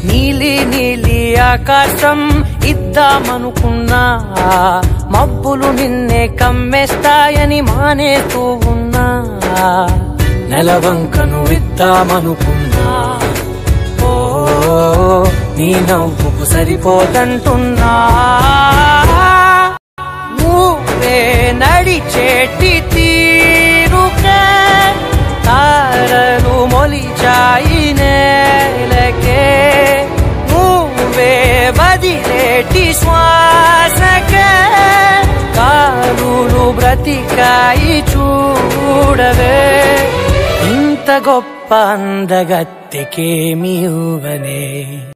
నీలి నీలి ఆకాశం ఇద్దామనుకున్నా మబ్బులు నిన్నే కమ్మేస్తాయని మానేస్తూ ఉన్నా నెలవంకను ఇద్దామనుకున్నా ఓ నీ నవ్వుకు సరిపోదంటున్నా నువ్వే నడిచేటి తీరుకే తారలు మొలిచాయి నేలకే నువ్వే వదిలేటి శ్వాసకే కారులు బ్రతికాయి చూడవే ఇంత గొప్ప అందగత్తెకేమి ఇవ్వనే